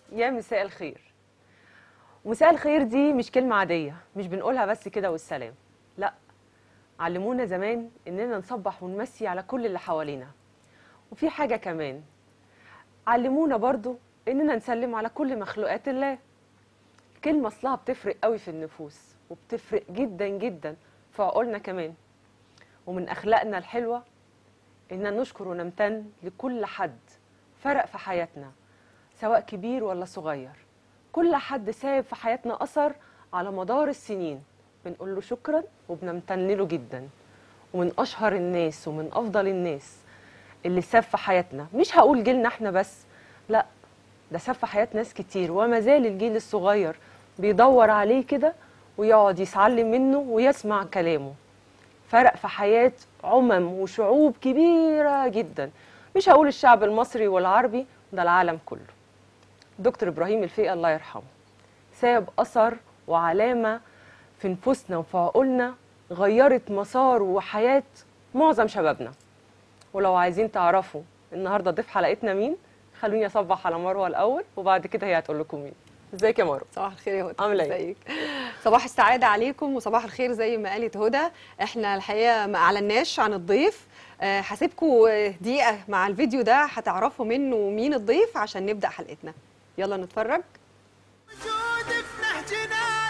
يا مساء الخير مساء الخير دي مش كلمة عادية مش بنقولها بس كده والسلام لا علمونا زمان إننا نصبح ونمسي على كل اللي حوالينا وفي حاجة كمان علمونا برضو إننا نسلم على كل مخلوقات الله كلمة أصلها بتفرق قوي في النفوس وبتفرق جدا جدا في عقولنا كمان ومن أخلاقنا الحلوة إننا نشكر ونمتن لكل حد فرق في حياتنا سواء كبير ولا صغير كل حد سايب في حياتنا أثر على مدار السنين بنقول له شكرا وبنمتن له جدا ومن أشهر الناس ومن أفضل الناس اللي ساب في حياتنا مش هقول جيلنا احنا بس لا ده ساب في حياة ناس كتير وما زال الجيل الصغير بيدور عليه كده ويقعد يتعلم منه ويسمع كلامه فرق في حياة عمم وشعوب كبيرة جدا مش هقول الشعب المصري والعربي ده العالم كله دكتور إبراهيم الفقي الله يرحمه ساب أثر وعلامة في نفوسنا وفي عقولنا غيرت مسار وحياة معظم شبابنا ولو عايزين تعرفوا النهارده ضيف حلقتنا مين خلوني اصبح على مروه الاول وبعد كده هي هتقول لكم مين ازيك يا مروه صباح الخير يا هدى عاملة إيه؟ ازيك صباح السعاده عليكم وصباح الخير زي ما قالت هدى احنا الحقيقه ما اعلناش عن الضيف آه، هسيبكم دقيقه مع الفيديو ده هتعرفوا منه مين الضيف عشان نبدا حلقتنا يلا نتفرج وجود في نهجنا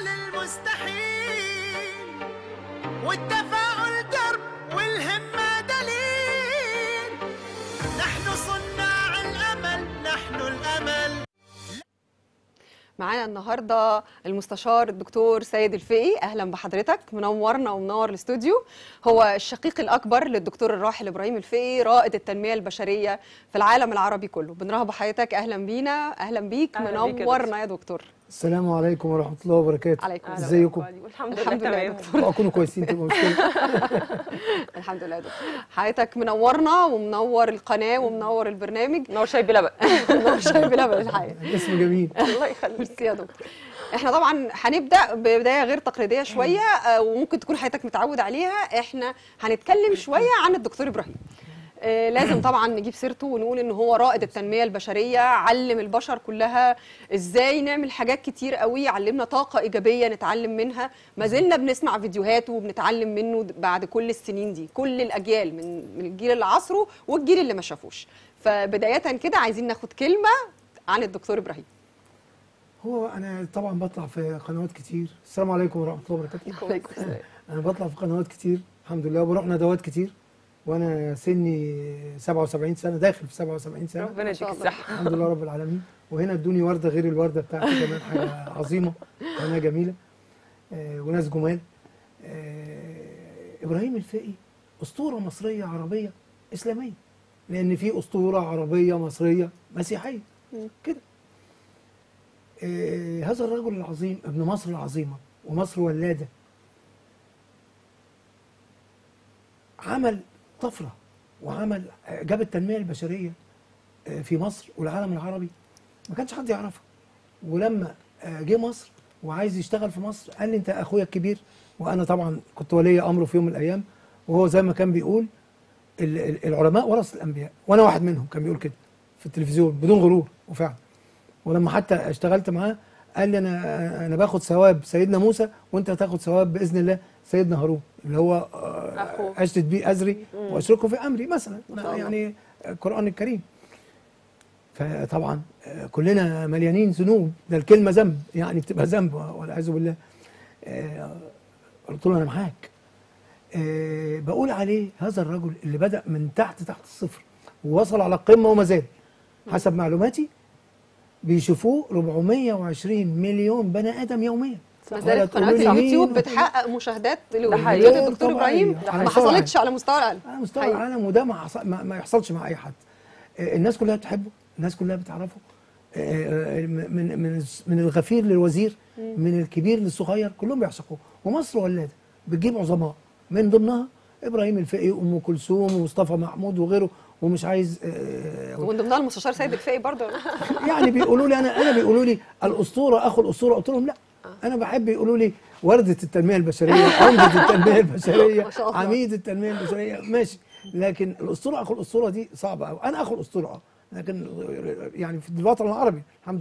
للمستحيل والتفاؤل درب والهمة دليل نحن صناع الأمل نحن الأمل معانا النهارده المستشار الدكتور سيد الفقي اهلا بحضرتك منورنا ومنور الاستوديو هو الشقيق الاكبر للدكتور الراحل ابراهيم الفقي رائد التنميه البشريه في العالم العربي كله بنرحب بحضرتك اهلا بينا اهلا بيك أهلا بيك يا منورنا يا دكتور السلام عليكم ورحمة الله وبركاته عليكم أهلا ازيكم؟ بيك. والحمد لله الحمد لله تمام يا دكتور. تكونوا كويسين تبقى مشكلة الحمد لله يا دكتور حضرتك منورنا ومنور القناه ومنور البرنامج نور شاي بلبن منور شاي بلبن الحقيقه الاسم جميل الله يخليك ميرسي يا دكتور احنا طبعا هنبدا ببدايه غير تقليديه شويه آه، وممكن تكون حضرتك متعود عليها احنا هنتكلم شويه عن الدكتور ابراهيم آه، لازم طبعا نجيب سيرته ونقول ان هو رائد التنميه البشريه علم البشر كلها ازاي نعمل حاجات كتير قوي علمنا طاقه ايجابيه نتعلم منها ما زلنا بنسمع فيديوهاته وبنتعلم منه بعد كل السنين دي كل الاجيال من من الجيل اللي عصره والجيل اللي ما شافوش فبدايه كده عايزين ناخد كلمه عن الدكتور ابراهيم هو أنا طبعا بطلع في قنوات كتير السلام عليكم ورحمة الله وبركاته عليكم السلام. أنا بطلع في قنوات كتير الحمد لله وبروح ندوات كتير وأنا سني 77 سنة داخل في 77 سنة ربنا شاء يديك الله. الصحه الحمد لله رب العالمين وهنا ادوني وردة غير الوردة بتاعتي كمان حاجة عظيمة قناة جميلة آه، وناس جمال آه، إبراهيم الفقي أسطورة مصرية عربية إسلامية لأن في أسطورة عربية مصرية مسيحية كده آه، هذا الرجل العظيم ابن مصر العظيمة ومصر ولادة عمل طفرة وعمل آه، جاب التنمية البشرية آه، في مصر والعالم العربي ما كانش حد يعرفها ولما آه، جه مصر وعايز يشتغل في مصر قال لي انت اخويا الكبير وانا طبعا كنت ولي امره في يوم من الايام وهو زي ما كان بيقول ال- ال- العلماء ورث الانبياء وانا واحد منهم كان بيقول كده في التلفزيون بدون غرور وفعلا ولما حتى اشتغلت معاه قال لي انا انا باخد ثواب سيدنا موسى وانت هتاخد ثواب باذن الله سيدنا هارون اللي هو آه، أخوه. اشدد بيه ازري واشركه في امري مثلا ما شاء الله. يعني القران الكريم فطبعا آه، كلنا مليانين ذنوب ده الكلمه ذنب يعني بتبقى ذنب والعياذ بالله آه، قلت له انا معاك آه، بقول عليه هذا الرجل اللي بدا من تحت تحت الصفر ووصل على القمه وما زال حسب معلوماتي بيشوفوه 420 مليون بني ادم يوميا ما ولا زالت تقولوا قنوات لي مين اليوتيوب ولا- بتحقق مشاهدات حقيقي. لفيديوهات الدكتور طبعاً. ابراهيم ده ما حقيقي. حصلتش على مستوى العالم على مستوى حقيقي. العالم وده ما, حصل ما, ما يحصلش مع اي حد آه، الناس كلها بتحبه الناس كلها بتعرفه آه، آه، من من من الغفير للوزير من الكبير للصغير كلهم بيعشقوه ومصر ولاده بتجيب عظماء من ضمنها ابراهيم الفقي وام كلثوم ومصطفى محمود وغيره ومش عايز آه، ومن ضمنها المستشار سيد الفقي برضه يعني بيقولوا لي انا انا بيقولوا لي الاسطوره اخو الاسطوره قلت لهم لا انا بحب يقولوا لي ورده التنميه البشريه عمده التنميه البشريه ما شاء الله. عميد التنميه البشريه ماشي لكن الاسطوره اخو الاسطوره دي صعبه قوي انا اخو الاسطوره اه لكن يعني في الوطن العربي الحمد لله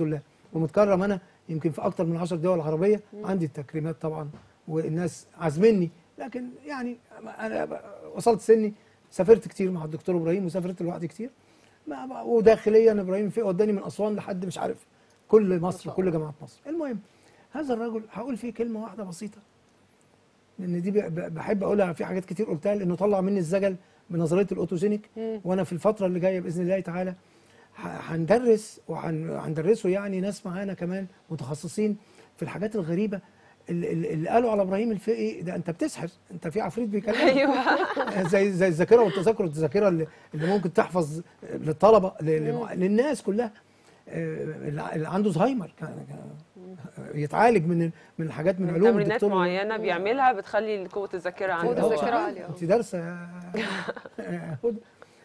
ومتكرم انا يمكن في اكتر من 10 دول عربيه عندي التكريمات طبعا والناس عازميني لكن يعني انا ب- وصلت سني سافرت كتير مع الدكتور ابراهيم وسافرت لوحدي كتير ما ما- وداخليا ابراهيم في وداني من اسوان لحد مش عارف كل مصر شاء كل جامعات مصر المهم هذا الرجل هقول فيه كلمه واحده بسيطه لان دي ب- ب- بحب اقولها في حاجات كتير قلتها لانه طلع مني الزجل بنظريه الاوتوجينيك وانا في الفتره اللي جايه باذن الله تعالى ه- هندرس وهندرسه يعني ناس معانا كمان متخصصين في الحاجات الغريبه اللي, اللي اللي قالوا على ابراهيم الفقي ده انت بتسحر انت في عفريت بيكلمك ايوه زي زي الذاكره والتذاكر والذاكره اللي, اللي ممكن تحفظ للطلبه ل- للمع- للناس كلها آه، اللي اللي عنده زهايمر كان كان يتعالج من من الحاجات من علوم تمرينات الدكتور معينه بيعملها بتخلي قوه الذاكره قوة عنده الذاكرة آه، عالية. انت دارسه يا يا هدى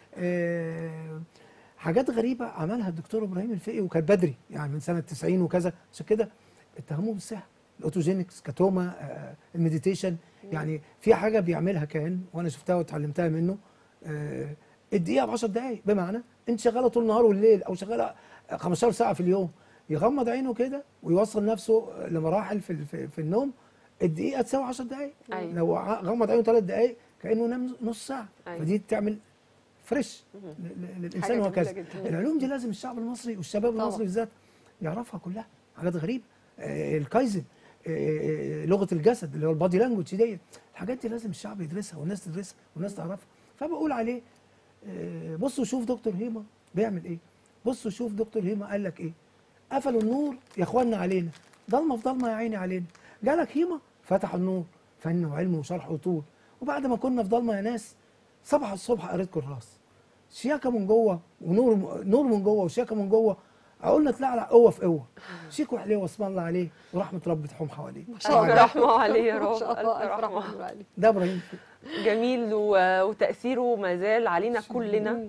آه، حاجات غريبه عملها الدكتور ابراهيم الفقي وكان بدري يعني من سنه 90 وكذا عشان كده اتهموه بالسحر الاوتوجينكس كاتوما آه، المديتيشن يعني في حاجه بيعملها كان وانا شفتها واتعلمتها منه آه، الدقيقه ب 10 دقائق بمعنى انت شغاله طول النهار والليل او شغاله 15 ساعه في اليوم يغمض عينه كده ويوصل نفسه لمراحل في في, في النوم الدقيقه تساوي 10 دقائق أيوة. لو ع- غمض عينه ثلاث دقائق كانه نام نص ساعه أيوة. فدي تعمل فريش ل- ل- للانسان حاجة وهكذا جميلة جدا. العلوم دي لازم الشعب المصري والشباب طبعا. المصري بالذات يعرفها كلها حاجات غريبه آه، الكايزن آه، لغه الجسد اللي هو البادي لانجوج دي الحاجات دي لازم الشعب يدرسها والناس تدرسها والناس تعرفها فبقول عليه آه، بصوا شوف دكتور هيما بيعمل ايه بصوا شوف دكتور هيما قال لك ايه قفلوا النور يا اخوانا علينا ضلمه في ضلمه يا عيني علينا جالك هيما فتحوا النور فن وعلم وشرح وطول وبعد ما كنا في ضلمه يا ناس صبح الصبح قريت كراس شياكه من جوه ونور نور من جوه وشياكه من جوه عقولنا تلعلع قوه في قوه شيك وحليه واسم الله عليه ورحمه رب تحوم حواليه ما شاء الف الله رحمه عليه يا ما رب شاء الله الف ألف رحمه رحمة عليه. ده ابراهيم جميل و- وتأثيره ما زال علينا كلنا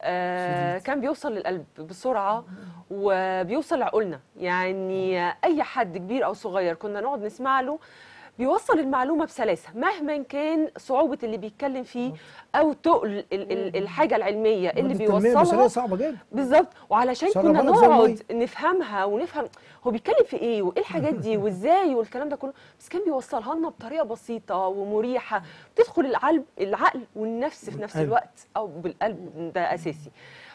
آه كان بيوصل للقلب بسرعة وبيوصل لعقولنا يعني أي حد كبير أو صغير كنا نقعد نسمع له بيوصل المعلومة بسلاسة مهما كان صعوبة اللي بيتكلم فيه أو تقل ال- ال- الحاجة العلمية اللي برضه التنمية البشرية بيوصلها صعبه جدا بالظبط وعلشان شرب كنا بالك زي نقعد نفهمها ونفهم هو بيتكلم في ايه وايه الحاجات دي وازاي والكلام ده كله بس كان بيوصلها لنا بطريقه بسيطه ومريحه تدخل العقل العقل والنفس في نفس والقلب. الوقت او بالقلب ده اساسي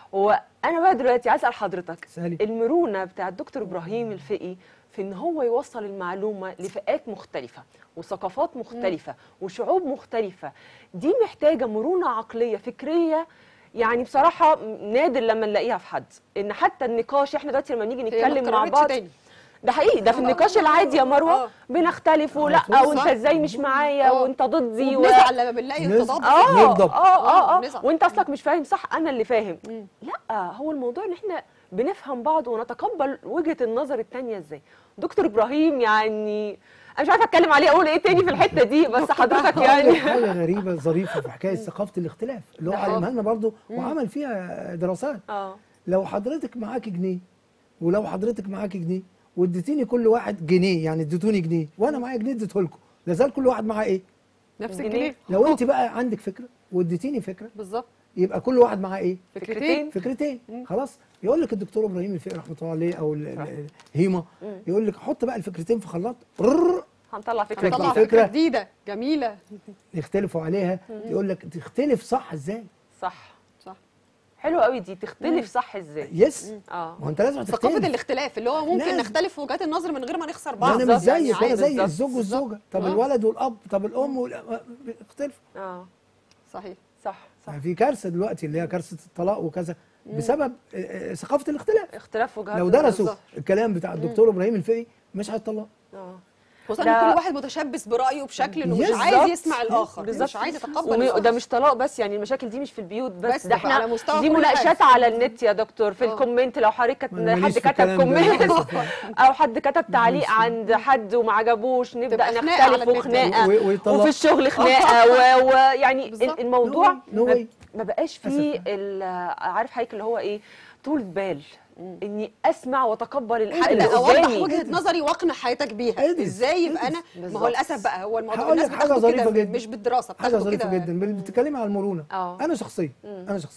وانا بقى دلوقتي عايز اسال حضرتك اسألي. المرونه بتاع الدكتور ابراهيم الفقي في ان هو يوصل المعلومه لفئات مختلفه وثقافات مختلفه وشعوب مختلفه دي محتاجه مرونه عقليه فكريه يعني بصراحه نادر لما نلاقيها في حد ان حتى النقاش احنا دلوقتي لما نيجي هي ما نتكلم مع اتكررتش بعض تاني. ده حقيقي ده في النقاش العادي يا مروه آه. بنختلف ولا صح. وانت ازاي مش معايا آه. وانت ضدي و... وبنزعل لما بنلاقي نزعل. تضاد اه نغضب. اه اه اه بنزعل. وانت اصلك مش فاهم صح انا اللي فاهم لا هو الموضوع ان احنا بنفهم بعض ونتقبل وجهه النظر التانية ازاي دكتور ابراهيم يعني انا مش عارفه اتكلم عليه اقول ايه تاني في الحته دي بس حضرتك يعني حاجه غريبه ظريفه في حكايه ثقافه الاختلاف اللي هو ده علمها لنا برضه وعمل فيها دراسات اه لو حضرتك معاكي جنيه ولو حضرتك معاكي جنيه واديتيني كل واحد جنيه يعني اديتوني جنيه وانا معايا جنيه اديته لكم لازال كل واحد معاه ايه نفس جنيه. الجنيه لو انت بقى عندك فكره واديتيني فكره بالظبط يبقى كل واحد معاه ايه فكرتين فكرتين خلاص يقول لك الدكتور ابراهيم الفقي رحمه الله عليه او ال- ال- هيما يقول لك حط بقى الفكرتين في خلاط ررر، هنطلع فكره هنطلع طلع جديده فكرة. فكره جديده جميله يختلفوا عليها يقول لك تختلف صح ازاي صح صح حلوه قوي دي تختلف صح ازاي يس اه ما هو انت لازم ثقافه تختلف الاختلاف اللي هو ممكن لازم. نختلف في وجهات النظر من غير ما نخسر ما بعض انا مش بالظبط، يعني زيك ولا عادي. زي بالظبط، الزوج والزوجه طب آه. الولد والاب طب الام وال... اختلفوا اه صحيح صح صح يعني في كارثه دلوقتي اللي هي كارثه الطلاق وكذا بسبب آه، آه، ثقافه الاختلاف اختلاف وجهات لو النظر. درسوا بالظبط. الكلام بتاع الدكتور ابراهيم الفقي مش هيطلقوا اه خصوصا ده- ان كل واحد متشبث برايه بشكل انه مش بالظبط. عايز يسمع الاخر بالظبط. مش عايز يتقبل وم- الآخر. وده مش طلاق بس يعني المشاكل دي مش في البيوت بس, بس ده ده احنا على مستوى دي كل مناقشات حاجة. على النت يا دكتور في آه. الكومنت لو حضرتك كت- ما أنا ماليش حد في كتب الكلام ده كومنت للأسف. او حد كتب تعليق عند حد وما عجبوش نبدا تبقى خناقة على نختلف النت. وخناقه و- ويطلق. وفي الشغل خناقه و- ويعني بالظبط. ال- الموضوع No way, no ما- way. ما بقاش فيه أسف. ال- عارف حضرتك اللي هو ايه طول بال اني اسمع واتقبل الحق اللي انت اوضح قدامي وجهه نظري واقنع حياتك بيها ادرس، ازاي يبقى ادرس. انا ما بالظبط. هو للاسف بقى هو الموضوع هقول الناس لك حاجة بتاخده ظريفة كده جدا. مش بالدراسه حاجه بتاخده ظريفه كده جدا بال- بتتكلمي على المرونه آه. انا شخصيا انا شخصيا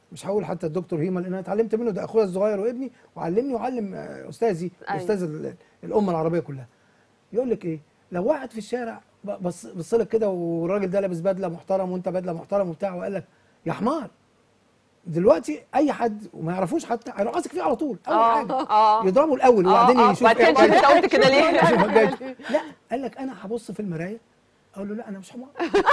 مش هقول حتى الدكتور هيما لان انا اتعلمت منه ده اخويا الصغير وابني وعلمني وعلم آه، استاذي أيوة. استاذ ال- الامه العربيه كلها يقول لك ايه لو واحد في الشارع ب- بص بص لك كده والراجل ده لابس بدله محترم وانت بدله محترم وبتاع وقال لك يا حمار دلوقتي اي حد وما يعرفوش حتى هيروح ماسك فيه على طول اول آه، حاجه آه. يضربه الاول آه، وبعدين آه، يشوف بعد كده إيه نشوف انت حكايته. قلت كده ليه يشوف حكايته. لا قال لك انا هبص في المرايه اقول له لا انا مش حمار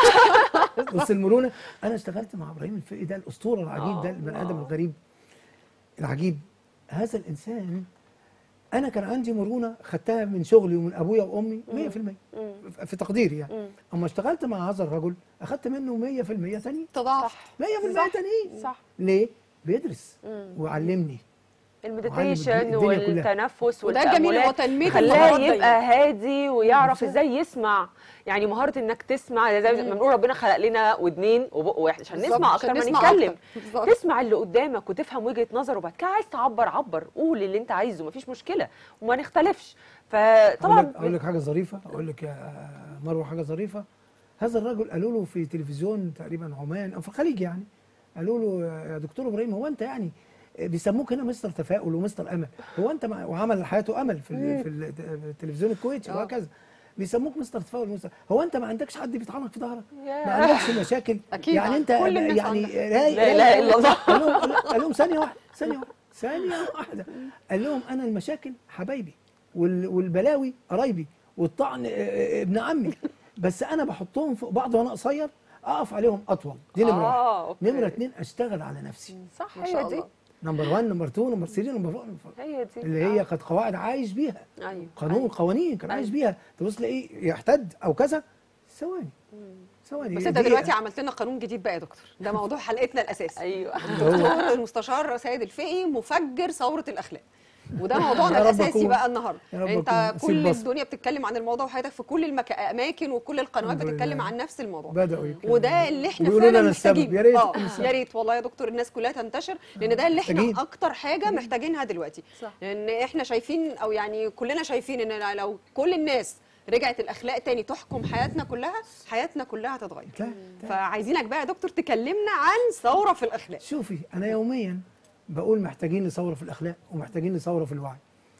بص المرونه انا اشتغلت مع ابراهيم الفقي ده الاسطوره العجيب ده البني ادم الغريب العجيب هذا الانسان انا كان عندي مرونه خدتها من شغلي ومن ابويا وامي 100% في تقديري يعني اما اشتغلت مع هذا الرجل اخدت منه 100% تاني تضاعف 100% تاني صح ليه؟ بيدرس وعلمني المديتيشن الدنيا كلها. والتنفس وده جميل، هو والتأملات تنمية خلاه المهارات يبقى دايما. هادي ويعرف بالظبط. ازاي يسمع يعني مهارة انك تسمع زي ما بنقول ربنا خلق لنا ودنين وبق واحد عشان بالظبط، نسمع عشان اكتر ما نسمع نتكلم أكتر. بالظبط. تسمع اللي قدامك وتفهم وجهة نظره وبعد كده عايز تعبر عبر قول اللي انت عايزه مفيش مشكلة وما نختلفش اقول فطبعا لك اقول لك حاجه ظريفه اقول لك يا مروه حاجه ظريفه هذا الرجل قالوا له في تلفزيون تقريبا عمان او في الخليج يعني قالوا له يا دكتور ابراهيم هو انت يعني بيسموك هنا مستر تفاؤل ومستر امل هو انت مع وعمل حياته امل في ال- في ال- في التلفزيون الكويتي آه. وهكذا بيسموك مستر تفاؤل ومستر هو انت ما عندكش حد بيطعنك في ظهرك ياه. ما عندكش مشاكل أكيد. يعني انت كل الناس يعني عندها. رايق لا إله إلا الله. قال لهم قال لهم ثانيه واحده ثانيه واحده ثانيه واحده قال لهم انا المشاكل حبايبي وال- والبلاوي قرايبي والطعن آه، آه، ابن عمي بس انا بحطهم فوق بعض وانا قصير اقف عليهم اطول دي نمره آه، واحد أوكي. نمره اتنين اشتغل على نفسي صح ما هي شاء دي الله نمبر 1 نمبر 2 نمبر 3 نمبر 4 هي دي اللي هي كانت قواعد عايش بيها ايوه قانون قوانين كان عايش بيها تبص تلاقيه يحتد او كذا ثواني ثواني بس انت دقيقة. دلوقتي عملت لنا قانون جديد بقى يا دكتور ده موضوع حلقتنا الاساسي ايوه دكتور المستشار سيد الفقي مفجر ثوره الاخلاق وده موضوعنا يا رب الاساسي أكون- بقى النهارده يا رب انت أكون كل أسيب بصمة. الدنيا بتتكلم عن الموضوع وحياتك في كل الاماكن وكل القنوات الحمد بتتكلم لله. عن نفس الموضوع بدأوا يتكلموا. وده اللي احنا وبيقولوا فعلا لنا السبب. محتاجينه يا ريت اه يكون السبب. يا ريت والله يا دكتور الناس كلها تنتشر لان ده اللي احنا محتاجين. اكتر حاجه محتاجينها دلوقتي صح. لان احنا شايفين او يعني كلنا شايفين ان لو كل الناس رجعت الاخلاق تاني تحكم حياتنا كلها حياتنا كلها هتتغير لا، لا. فعايزينك بقى يا دكتور تكلمنا عن ثوره في الاخلاق شوفي انا يوميا بقول محتاجين لثوره في الاخلاق ومحتاجين لثوره في الوعي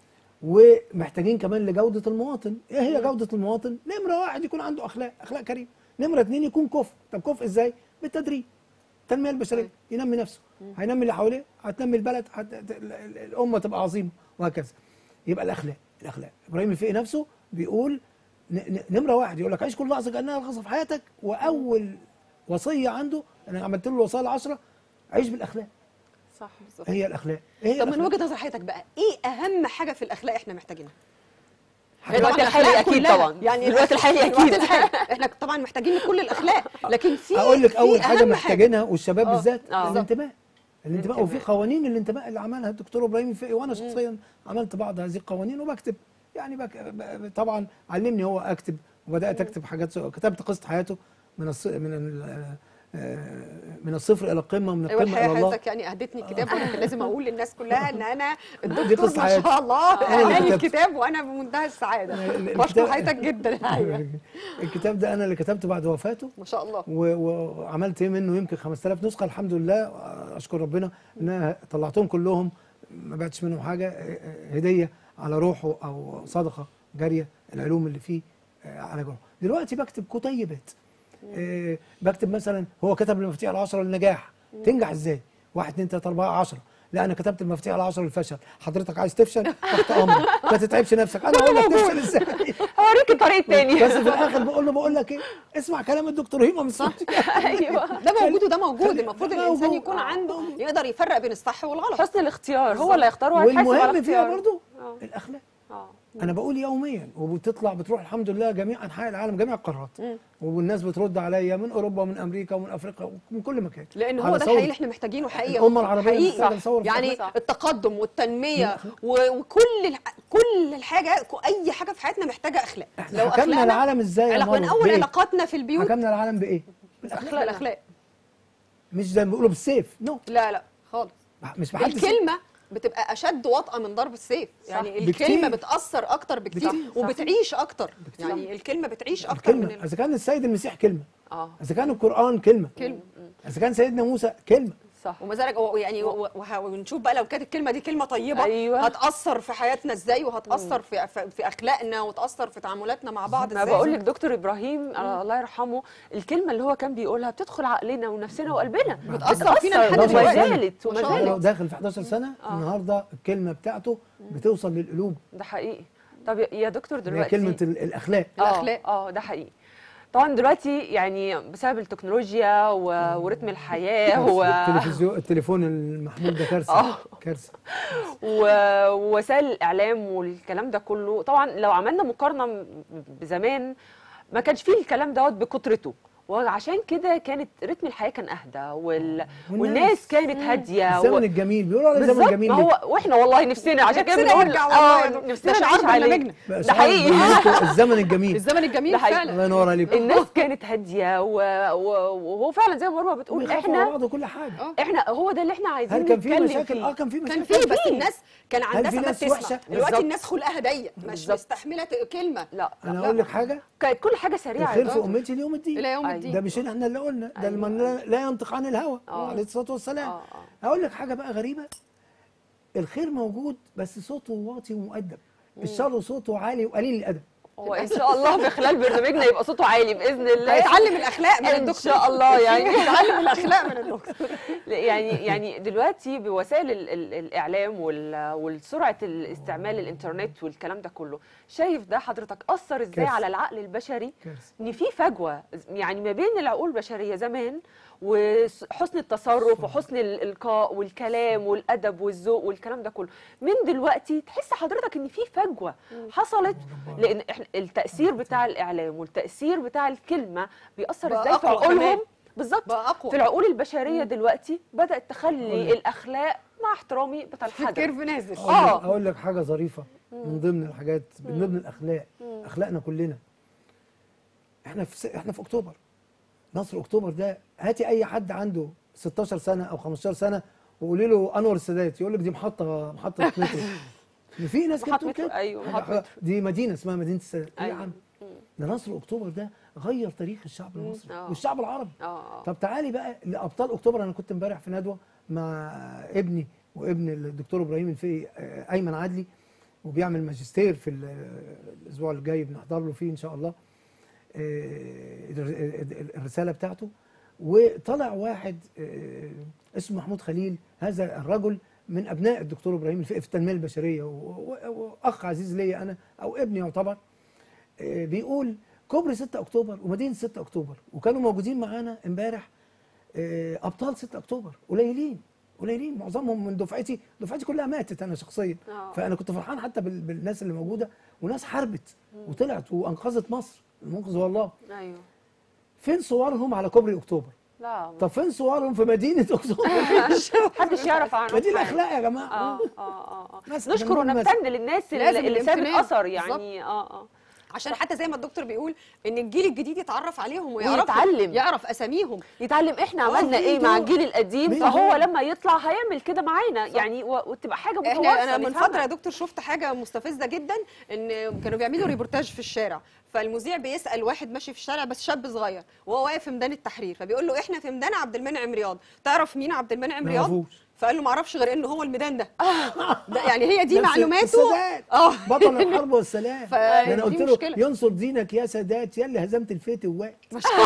ومحتاجين كمان لجوده المواطن ايه هي جوده المواطن نمره واحد يكون عنده اخلاق اخلاق كريم نمره اتنين يكون كفء طب كفء ازاي بالتدريب التنميه البشريه ينمي نفسه هينمي اللي حواليه هتنمي البلد هت... ال- ال- الامه تبقى عظيمه وهكذا يبقى الاخلاق الاخلاق ابراهيم الفقي نفسه بيقول ن... ن... نمره واحد يقول لك عيش كل لحظه كانها لحظه في حياتك واول وصيه عنده انا عملت له الوصايا العشره عيش بالاخلاق صح هي الاخلاق ايه هي طب من الأخلاق؟ وجهه نظر حضرتك بقى ايه اهم حاجه في الاخلاق احنا محتاجينها في الوقت طبعاً الحالي الأخلاق اكيد كلها. طبعا يعني في الوقت الحالي الوقت اكيد الحالي احنا طبعا محتاجين كل الاخلاق لكن في اقول لك في اول حاجه أهم محتاجينها والشباب آه، بالذات آه. الانتماء الانتماء وفي الانتماء. قوانين الانتماء اللي عملها الدكتور ابراهيم الفقي وانا شخصيا عملت بعض هذه القوانين وبكتب يعني بك ب- طبعا علمني هو اكتب وبدات اكتب حاجات سو- كتبت قصه حياته من الص... من ال... آه، من الصفر الى القمه من ايوه القمه الحقيقه الى الله حضرتك يعني اهدتني الكتاب وانا كان لازم اقول للناس كلها ان انا دي الدكتور قصة ما حياتي. شاء الله أنا اللي قال كتبت. الكتاب وانا بمنتهى السعاده ال- بشكر الكتاب- حضرتك جدا ايوه الكتاب ده انا اللي كتبته بعد وفاته ما شاء الله و- وعملت منه يمكن 5000 نسخه الحمد لله اشكر ربنا ان انا طلعتهم كلهم ما بعتش منهم حاجه هديه على روحه او صدقه جاريه العلوم اللي فيه على جروحه دلوقتي بكتب كتيبات آه، بكتب مثلا هو كتب المفاتيح العشره للنجاح تنجح ازاي؟ واحد اثنين ثلاثه اربعه 10 لا انا كتبت المفاتيح العشره للفشل حضرتك عايز تفشل تحت امرك ما تتعبش نفسك انا اقول لك تفشل ازاي هوريك الطريق التاني بس في الاخر بقول له بقول لك ايه اسمع كلام الدكتور هيما من صح ايوه ده موجود وده موجود المفروض ده الانسان موجود. يكون آه. عنده يقدر يفرق بين الصح والغلط حسن الاختيار هو اللي هيختار وهيتحاسب على والمهم فيها اختياره. برضو آه. الاخلاق اه انا بقول يوميا وبتطلع بتروح الحمد لله جميع انحاء العالم جميع القارات والناس بترد عليا من اوروبا ومن امريكا ومن افريقيا ومن كل مكان لان على هو ده ثورة الحقيقي اللي احنا محتاجينه حقيقي الأمة العربية حقيقي محتاجة ثورة في يعني الأخلاق. التقدم والتنميه و- وكل الح... كل الحاجه اي حاجه في حياتنا محتاجه اخلاق احنا حكمنا العالم ازاي يا علاقة من مروة؟ اول بإيه؟ علاقاتنا في البيوت حكمنا العالم بايه بالاخلاق بالاخلاق مش زي ما بيقولوا بالسيف نو لا لا خالص مش بحد الكلمه بتبقى اشد وطأة من ضرب السيف يعني بكتير. الكلمه بتاثر اكتر بكتير بكتير. وبتعيش اكتر يعني الكلمه بتعيش اكتر من الكلمه ال... اذا كان السيد المسيح كلمه اه اذا كان القران كلمه كلمه اذا كان سيدنا موسى كلمه صح وما زالك و- يعني و- وه- ونشوف بقى لو كانت الكلمه دي كلمه طيبه أيوة. هتاثر في حياتنا ازاي وهتاثر في في- في اخلاقنا وتاثر في تعاملاتنا مع بعض ما ازاي بقول لك دكتور ابراهيم آه، الله يرحمه الكلمه اللي هو كان بيقولها بتدخل عقلنا ونفسنا وقلبنا بتأثر فينا لحد وما دلوقتي. زالت ما وما شاء هو الله. لو زالت داخل في 11 سنه النهارده الكلمه بتاعته بتوصل للقلوب ده حقيقي طب يا- يا دكتور اللي هي دلوقتي كلمه ال- الاخلاق آه، الأخلاق. اه ده حقيقي طبعا دلوقتي يعني بسبب التكنولوجيا و- ورتم الحياه و... التلفزيون التليفون المحمول ده كارثه آه. كارثه و- ووسائل الاعلام والكلام ده كله طبعا لو عملنا مقارنه م- بزمان ما كانش فيه الكلام دوت بكترته وعشان كده كانت رتم الحياه كان اهدى وال... والناس كانت هاديه الزمن الجميل بيقولوا على الزمن بالظبط الجميل ما هو واحنا والله نفسنا عشان كده نفسنا بنقول يرجع والله يا اه دكتور. نفسنا ده شعار نعيش عليه برنامجنا. بقى ده شعار حقيقي برنامجكم الزمن الجميل الزمن الجميل ده حقيقي. فعلا الله ينور عليكم الناس كانت هاديه و... و... وهو فعلا زي ما مروه بتقول وبيخافوا على احنا بعض وكل حاجه احنا هو ده اللي احنا عايزين هل كان في نتكلم مشاكل فيه. اه كان في كان مشاكل في بس الناس كان عندها في ثبات ناس تسمع وحشة؟ دلوقتي بالظبط. الناس خلقها ضيق مش بالظبط. مستحمله كلمه لا انا لا. اقول لك حاجه كانت كل حاجه سريعه الخير يا في دكتور. امتي اليوم الدين الى يوم أيوة. الدين ده مش احنا اللي قلنا ده أيوة. المن لا- لا ينطق عن الهوى آه. عليه الصلاه والسلام آه، اقول لك حاجه بقى غريبه الخير موجود بس صوته واطي ومؤدب الشر صوته عالي وقليل الادب هو ان شاء الله في خلال برنامجنا يبقى صوته عالي باذن الله هيتعلم الاخلاق من إن الدكتور شاء الله يعني. هيتعلم الاخلاق من الدكتور لا، يعني يعني دلوقتي بوسائل ال ال الاعلام وال- والسرعه الاستعمال الانترنت والكلام ده كله شايف ده حضرتك اثر ازاي كارثة. على العقل البشري كارثة. ان في فجوه يعني ما بين العقول البشريه زمان وحسن التصرف وحسن الالقاء والكلام والادب والذوق والكلام ده كله من دلوقتي تحس حضرتك ان في فجوه حصلت لان إحنا التاثير بتاع الاعلام والتاثير بتاع الكلمه بيأثر بقى ازاي في أقوى كمان. عقولهم بالظبط بقى أقوى. في العقول البشريه دلوقتي بدات تخلي أقول لك. الاخلاق مع احترامي في بتنحدر كيرف نازل اقول لك, آه. أقول لك حاجه ظريفه من ضمن الحاجات من ضمن الاخلاق اخلاقنا كلنا احنا في س- احنا في اكتوبر نصر اكتوبر ده هاتي اي حد عنده 16 سنه او 15 سنه وقولي له انور السادات يقول لك دي محطه محطه مترو في ناس كده محطة بتقول مترو، كده أيوة، حاجة- محطة مترو. دي مدينه اسمها مدينه السادات ايه يا أيوة. عم ده نصر اكتوبر ده غير تاريخ الشعب المصري آه. والشعب العربي اه اه طب تعالي بقى لابطال اكتوبر انا كنت امبارح في ندوه مع ابني وابن الدكتور ابراهيم الفقي آه، ايمن عدلي وبيعمل ماجستير في ال- الاسبوع الجاي بنحضر له فيه ان شاء الله آه، الر- الرساله بتاعته وطلع واحد آه، اسمه محمود خليل هذا الرجل من ابناء الدكتور ابراهيم الفقي في التنميه البشريه و- و- واخ عزيز ليا انا او ابني يعتبر آه، بيقول كوبري 6 اكتوبر ومدينه 6 اكتوبر وكانوا موجودين معانا امبارح آه، ابطال 6 اكتوبر قليلين قليلين معظمهم من دفعتي دفعتي كلها ماتت انا شخصيا آه. فانا كنت فرحان حتى بال- بالناس اللي موجوده وناس حاربت وطلعت وانقذت مصر المنقذ هو الله ايوه فين صورهم على كوبري اكتوبر لا طب فين صورهم في مدينه اكتوبر محدش يعرف عنهم ما دي حاجة. الاخلاق يا جماعه اه اه اه اه ناس نشكر جنبهم ناس. ونمتن للناس لازم اللي, اللي سابت الامتنان. اثر يعني اه اه عشان حتى زي ما الدكتور بيقول ان الجيل الجديد يتعرف عليهم ويعرف ويتعلم. يعرف اساميهم يتعلم احنا آه، عملنا ايه مين مع دول؟ الجيل القديم مين فهو دول؟ لما يطلع هيعمل كده معانا يعني و- وتبقى حاجه متواصله احنا انا من نفهمها. فتره يا دكتور شفت حاجه مستفزه جدا ان كانوا بيعملوا ريبورتاج في الشارع فالمذيع بيسال واحد ماشي في الشارع بس شاب صغير وهو واقف في ميدان التحرير فبيقول له احنا في ميدان عبد المنعم رياض تعرف مين عبد المنعم ما رياض يعرفوش. فقال له ما اعرفش غير ان هو الميدان ده ده يعني هي دي نفس معلوماته السادات اه بطل الحرب والسلام فدي ده انا قلت له مشكلة. ينصر دينك يا سادات يا اللي هزمت الفيت ووات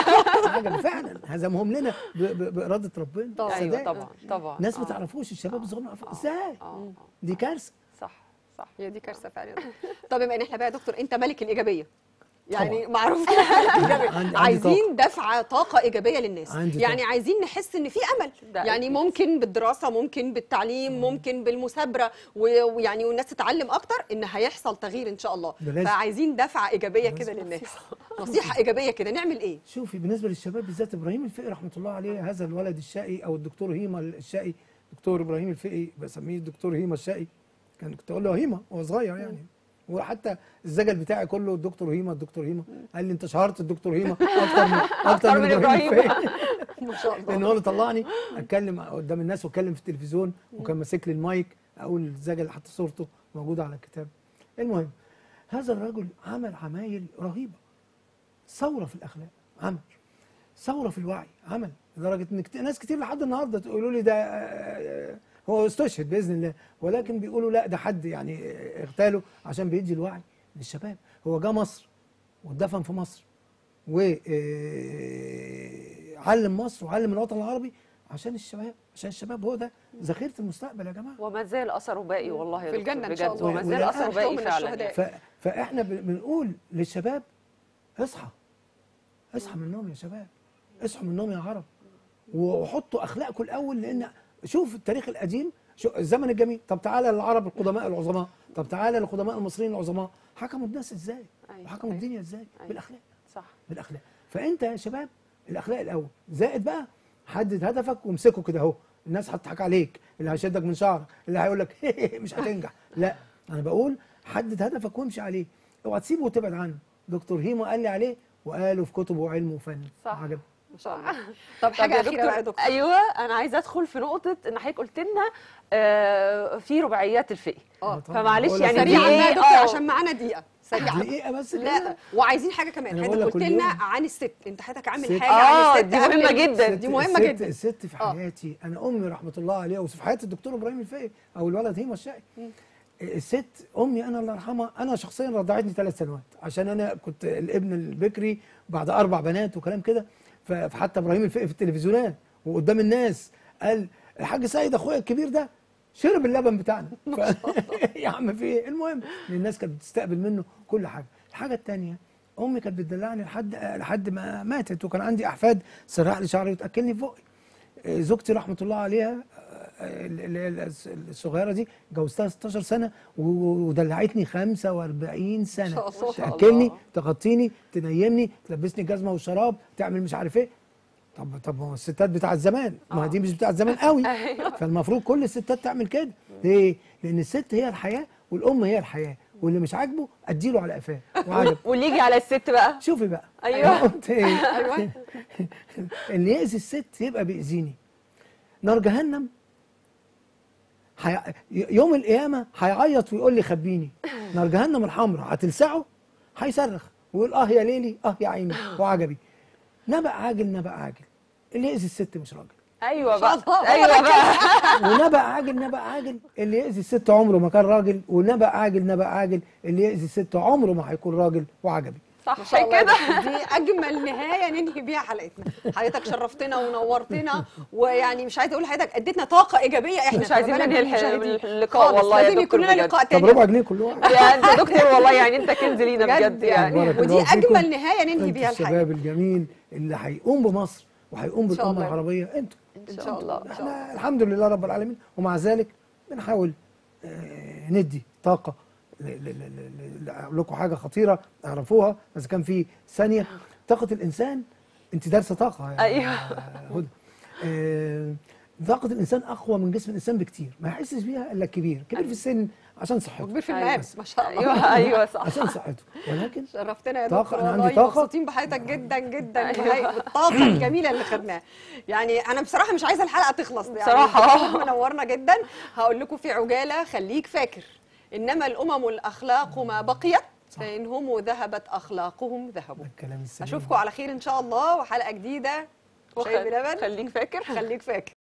حاجه فعلا هزمهم لنا ب- ب- باراده ربنا طبعاً. ايوه السادات. طبعا طبعا ناس ما آه. تعرفوش الشباب الصغير ما يعرفوش ازاي اه آه. دي كارثه صح صح هي دي كارثه فعلا طب بما ان احنا بقى يا دكتور انت ملك الايجابيه يعني طبعاً. معروف إنك ملك الإيجابية. عندي- عندي عايزين دفعه طاقه ايجابيه للناس عندي يعني طاقة. عايزين نحس ان في امل ده يعني أكيد. ممكن بالدراسه ممكن بالتعليم ممكن بالمثابره و- ويعني والناس تتعلم اكتر ان هيحصل تغيير ان شاء الله ده لازم. فعايزين دفعه ايجابيه كده للناس نصيحه ايجابيه كده نعمل ايه شوفي بالنسبه للشباب بالذات ابراهيم الفقي رحمه الله عليه هذا الولد الشقي او الدكتور هيما الشقي دكتور ابراهيم الفقي بسميه الدكتور هيما الشقي كان كنت اقول له هيما وهو صغير يعني وحتى الزجل بتاعي كله الدكتور هيما الدكتور هيما قال لي انت شهرت الدكتور هيما اكتر من اكتر من من ابراهيم إبراهيم. الفقي ما شاء الله لان هو اللي طلعني اتكلم قدام الناس واتكلم في التلفزيون وكان ماسك لي المايك اقول الزجل حتى صورته موجوده على الكتاب المهم هذا الرجل عمل عمايل رهيبه ثوره في الاخلاق عمل ثوره في الوعي عمل لدرجه ان كت- ناس كتير لحد النهارده تقولوا لي ده آه، هو استشهد باذن الله ولكن بيقولوا لا ده حد يعني آه، اغتاله عشان بيدي الوعي للشباب هو جه مصر واتدفن في مصر وعلم مصر وعلم الوطن العربي عشان الشباب عشان الشباب هو ده ذخيره المستقبل يا جماعه وما زال اثره باقي والله يا في دكتور الجنة إن شاء بجد الله. وما زال ولا اثره أحد باقي من فعلا الشهداء. يعني. ف... فاحنا ب- بنقول للشباب اصحى اصحى من النوم يا شباب اصحوا من النوم يا عرب وحطوا اخلاقكم الاول لان شوف التاريخ القديم شو الزمن الجميل طب تعالى للعرب القدماء العظماء طب تعالى للقدماء المصريين العظماء حكموا الناس ازاي أيوة. وحكموا أيوة. الدنيا ازاي أيوة. بالاخلاق صح بالاخلاق فانت يا شباب الاخلاق الاول زائد بقى حدد هدفك وامسكه كده اهو الناس هتضحك عليك اللي هيشدك من شعرك اللي هيقول لك مش هتنجح لا انا بقول حدد هدفك وامشي عليه اوعى تسيبه وتبعد عنه دكتور هيمو قال لي عليه وقالوا في كتبه وعلم وفن صح. عجب ما شاء الله طب طب حاجه يا اخيره بقى يا دكتور ايوه انا عايزه ادخل في نقطه ان حضرتك قلت لنا آه، في رباعيات الفقه اه طبعاً. فمعلش بقول يعني لك دي سريعا بقى يا ايه دكتور اه عشان معانا دقيقه سريعا دقيقه بس لا كده. وعايزين حاجه كمان أنا حضرتك بقول لك قلت كل لنا يوم. عن الست انت حضرتك عامل ست. حاجه آه، عن الست دي مهمة قبل- جدا. الست- دي مهمه الست جدا الست في آه. حياتي انا امي رحمه الله عليها وفي حياه الدكتور ابراهيم الفقي او الولد هيما الشقي الست امي انا الله يرحمها انا شخصيا رضعتني ثلاث سنوات عشان انا كنت الابن البكري بعد اربع بنات وكلام كده ف- فحتى ابراهيم الفقي في التلفزيونات وقدام الناس قال الحاج سيد اخويا الكبير ده شرب اللبن بتاعنا ف... يا عم في ايه المهم إن الناس كانت بتستقبل منه كل حاجه الحاجه الثانيه امي كانت بتدلعني لحد لحد ما ماتت وكان عندي احفاد سرح لي شعري وتاكلني في بقي آه، زوجتي رحمه الله عليها آه، اللي هي الصغيره دي جوزتها 16 سنه و- ودلعتني 45 سنه شاء الله. تاكلني تغطيني تنيمني تلبسني الجزمه والشراب تعمل مش عارف ايه طب طب ما هو الستات بتاعت زمان ما دي مش بتاعت زمان قوي فالمفروض كل الستات تعمل كده ليه؟ لان الست هي الحياه والام هي الحياه واللي مش عاجبه اديله على قفاه وعجب واللي يجي على الست بقى شوفي بقى أيوة. أنا قلت ايه ايوه اللي يأذي الست يبقى بيأذيني نار جهنم حي... يوم القيامة هيعيط ويقول لي خبيني نار جهنم الحمراء هتلسعه هيصرخ ويقول اه يا ليلي اه يا عيني وعجبي نبأ عاجل نبأ عاجل اللي يأذي الست مش راجل ايوه شاء بقى الله. ايوه بقى ونبأ عاجل نبأ عاجل اللي يأذي الست عمره ما كان راجل ونبأ عاجل نبأ عاجل اللي يأذي الست عمره ما هيكون راجل وعجبي ما صح شاء الله كده دي اجمل نهايه ننهي بيها حلقتنا حضرتك شرفتنا ونورتنا ويعني مش عايزه اقول لحضرتك اديتنا طاقه ايجابيه احنا مش عايزين خلي بالك ننهي الح- بالمشاهدين. اللقاء خالص. والله يا لازم دكتور يكون لنا بجد. لقاء طب تاني ربع جنيه كل واحد يا انت دكتور والله يعني انت كنز لينا بجد بجد يعني بارك ودي الله فيكم. اجمل نهايه ننهي انتوا بيها الحلقه الشباب الجميل اللي هيقوم بمصر وهيقوم إن شاء بالامه الله. العربيه انتوا ان شاء الله إن شاء احنا الحمد لله رب العالمين ومع ذلك بنحاول آه، ندي طاقه ل- ل- ل- ل- ل- اقول لكم حاجه خطيره اعرفوها بس كان في ثانيه طاقه الانسان انت دارسه طاقه يا أيوه. هدى آه، طاقه الانسان اقوى من جسم الانسان بكتير ما يحسش بيها الا الكبير كبير في السن عشان صحته وكبير في أيوة. المقام بس. ما شاء الله ايوه ايوه صح عشان صحته ولكن شرفتنا يا طاقة، دكتور أنا عندي والله طاقة. مبسوطين بحياتك جدا جدا أيوة. بهاي- بالطاقه الجميله اللي خدناها يعني انا بصراحه مش عايزه الحلقه تخلص يعني بصراحة. الدكتور منورنا جدا هقول لكم في عجاله خليك فاكر انما الامم الاخلاق ما بقيت فان هم ذهبت اخلاقهم ذهبوا ده الكلام السليم اشوفكم على خير ان شاء الله وحلقه جديده شاي بلبن خليك فاكر خليك فاكر